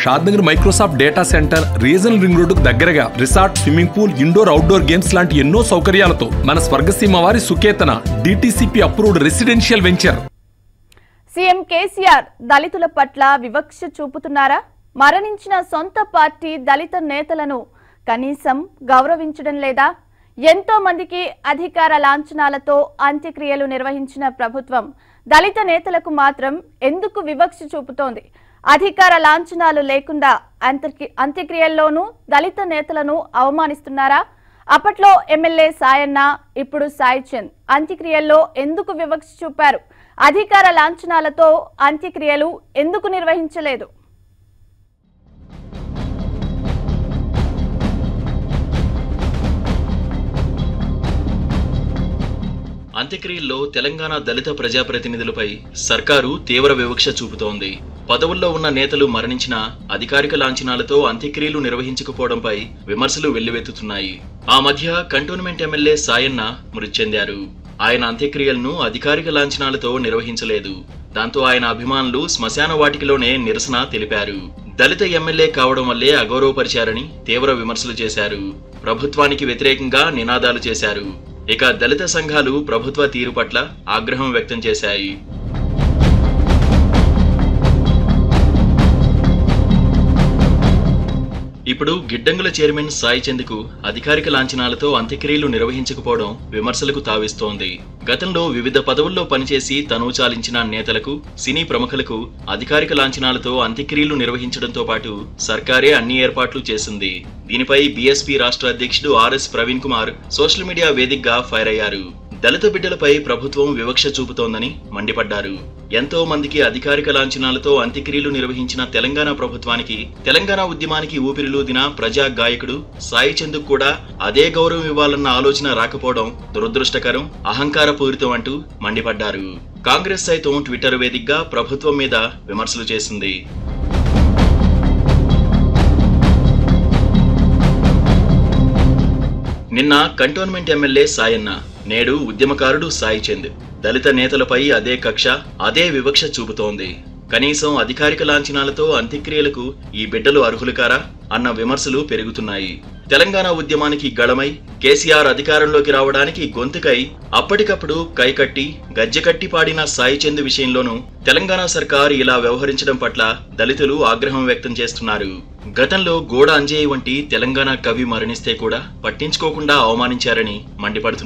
Shadnagar Microsoft data center regional ring రోడ్డుకు దగ్గరగా resort swimming pool indoor outdoor games లాంటి ఎన్నో సౌకర్యాలతో మన స్వర్గసీమ వారి Suketana DTCP approved residential venture CM KCR దళితుల పట్ల వివక్ష చూపుతున్నారా మరణించిన సొంత పార్టీ దళిత నేతలను కనీసం గౌరవించడం లేదా ఎంతో మందికి అధికార లాంఛనాలతో అంత్యక్రియలు నిర్వహించిన ప్రభుత్వం దళిత నేతలకు మాత్రం ఎందుకు వివక్ష చూపుతోంది అధికార లాంఛనాలు లేకుండా అంత్యక్రి- అంత్యక్రియల్లోనూ దళిత నేతలను అవమానిస్తున్నారా అప్పట్లో ఎమ్మెల్యే సాయన్న ఇప్పుడు సాయి చంద్ అంత్యక్రియల్లో ఎందుకు వివక్ష చూపారు అధికార లాంఛనాలతో అంత్యక్రియలు ఎందుకు నిర్వహించలేదు అంత్యక్రియల్లో తెలంగాణ దళిత ప్రజాప్రతినిధులపై సర్కారు తీవ్ర వివక్ష చూపుతోంది పదవుల్లో ఉన్న నేతలు మరణించినా అధికారిక లాంఛనాలతో అంత్యక్రియలు నిర్వహించకపోవడంపై విమర్శలు వెల్లువెత్తుతున్నాయి ఆ మధ్య కంటోన్మెంట్ ఎమ్మెల్యే సాయన్న మృతి చెందారు ఆయన అంత్యక్రియలను అధికారిక లాంఛనాలతో నిర్వహించలేదు దాంతో ఆయన అభిమానులు శ్మశాన వాటికలోనే నిరసన తెలిపారు దళిత ఎమ్మెల్యే కావడం వల్లే అగౌరవపరిచారని తీవ్ర విమర్శలు చేశారు ప్రభుత్వానికి వ్యతిరేకంగా నినాదాలు చేశారు ఇక దళిత సంఘాలు ప్రభుత్వ తీరు పట్ల ఆగ్రహం వ్యక్తం చేశాయి ఇప్పుడు గిడ్డంగుల చైర్మన్ సాయి చంద్కు అధికారిక లాంఛనాలతో అంత్యక్రియలు నిర్వహించకపోవడం విమర్శలకు తావిస్తోంది గతంలో వివిధ పదవుల్లో పనిచేసి తనువు చాలించిన నేతలకు సినీ ప్రముఖులకు అధికారిక లాంఛనాలతో అంత్యక్రియలు నిర్వహించడంతో పాటు సర్కారే అన్ని ఏర్పాట్లు చేసింది దీనిపై బీఎస్పీ రాష్ట్ర అధ్యక్షుడు ఆర్ఎస్ ప్రవీణ్ కుమార్ సోషల్ మీడియా వేదికగా ఫైర్ అయ్యారు దళిత బిడ్డలపై ప్రభుత్వం వివక్ష చూపుతోందని మండిపడ్డారు ఎంతో మందికి అధికారిక లాంఛనాలతో అంత్యక్రియలు నిర్వహించిన తెలంగాణ ప్రభుత్వానికి తెలంగాణ ఉద్యమానికి ఊపిరిలూదిన ప్రజా గాయకుడు సాయి చందుకు కూడా అదే గౌరవం ఇవ్వాలన్న ఆలోచన రాకపోవడం దురదృష్టకరం అహంకారపూరితం అంటూ మండిపడ్డారు కాంగ్రెస్ సైతం ట్విట్టర్ వేదికగా ప్రభుత్వం మీద విమర్శలు చేసింది నిన్న కంటోన్మెంట్ ఎమ్మెల్యే సాయన్న నేడు ఉద్యమకారుడు సాయి చంద్ దళిత నేతలపై అదే కక్ష అదే వివక్ష చూపుతోంది కనీసం అధికారిక లాంఛనాలతో అంత్యక్రియలకు ఈ బిడ్డలు అర్హులు కారా అన్న విమర్శలు పెరుగుతున్నాయి తెలంగాణ ఉద్యమానికి గళమై కేసీఆర్ అధికారంలోకి రావడానికి గొంతుకై అప్పటికప్పుడు కైకట్టి గజ్జెకట్టి పాడిన సాయి చంద్ విషయంలోనూ తెలంగాణ సర్కార్ ఇలా వ్యవహరించడం పట్ల దళితులు ఆగ్రహం వ్యక్తం చేస్తున్నారు గతంలో గోడ అంజేయ వంటి తెలంగాణ కవి మరణిస్తే కూడా పట్టించుకోకుండా అవమానించారని మండిపడుతున్నారు